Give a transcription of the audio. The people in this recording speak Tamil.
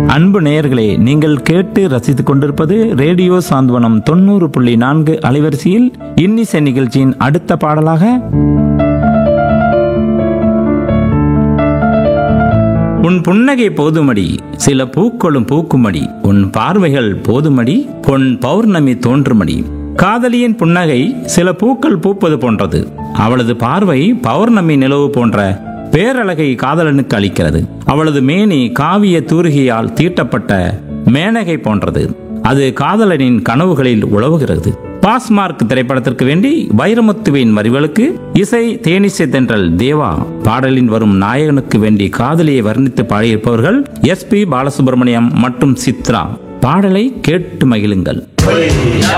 அன்பு நேயர்களே நீங்கள் கேட்டு ரசித்துக் கொண்டிருப்பது ரேடியோ சாந்தவனம் தொண்ணூறு புள்ளி நான்கு அலைவரிசையில் இன்னிசை நிகழ்ச்சியின் அடுத்த பாடலாக உன் புன்னகை போதுமடி சில பூக்களும் பூக்குமடி உன் பார்வைகள் போதுமடி பொன் பௌர்ணமி தோன்றுமடி காதலியின் புன்னகை சில பூக்கள் பூப்பது போன்றது அவளது பார்வை பௌர்ணமி நிலவு போன்ற பேரழகை காதலனுக்கு அளிக்கிறது அவளது மேனி காவிய தூரிகையால் தீட்டப்பட்ட மேனகை போன்றது அது காதலனின் கனவுகளில் உழவுகிறது பாஸ்மார்க் திரைப்படத்திற்கு வேண்டி வைரமுத்துவின் வரிகளுக்கு இசை தேனிசை தென்றல் தேவா பாடலின் வரும் நாயகனுக்கு வேண்டி காதலியை வர்ணித்து பாடியிருப்பவர்கள் எஸ் பி பாலசுப்ரமணியம் மற்றும் சித்ரா பாடலை கேட்டு மகிழுங்கள்